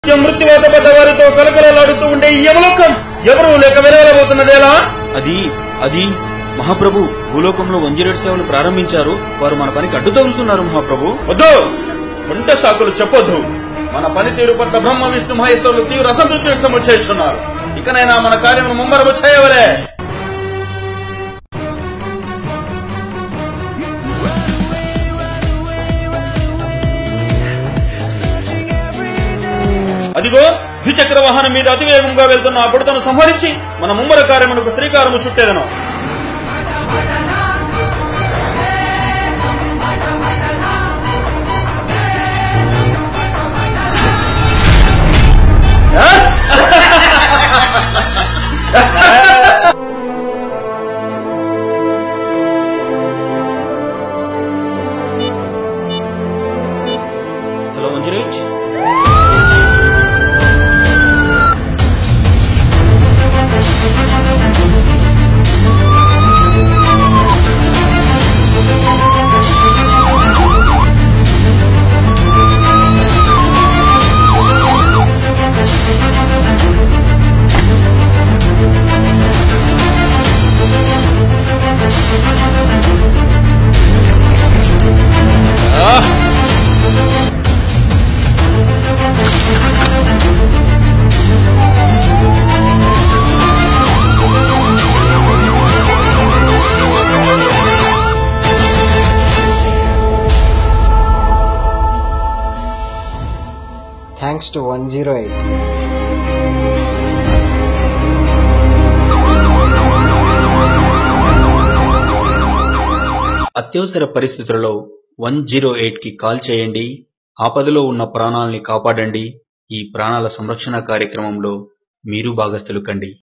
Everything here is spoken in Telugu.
మృత్యువాత పడ్డ వారితో కలకలలాడుతూ ఉండే ఈ యమలోకం ఎవరు లేక వెలవలబోతున్నదేలా అది అది మహాప్రభు భూలోకంలో వంజిరేడు సేవలు ప్రారంభించారు వారు మన పనికి అడ్డు తగులుతున్నారు మహాప్రభు వద్దు కొంట సాకులు చెప్పొద్దు మన పనితీరు పట్ల బ్రహ్మ విష్ణు మహేశ్వరులు తీవ్ర అసంతృప్తి వ్యక్తం చేస్తున్నారు ఇకనైనా మన కార్యము ముమ్మరము చేయవలే అదిగో ద్విచక్ర వాహనం మీద అతివేగంగా వెళ్తున్న ఆ బుడతను సంహరించి మన ముమ్మర కార్యమునకు శ్రీకారము చుట్టేదను హలో వంజిరేట్ Thanks to 108. అత్యవసర పరిస్థితులలో వన్ జీరో ఎయిట్ కి కాల్ చేయండి ఆపదలో ఉన్న ప్రాణాల్ని కాపాడండి ఈ ప్రాణాల సంరక్షణ కార్యక్రమంలో మీరు భాగస్థులు కండి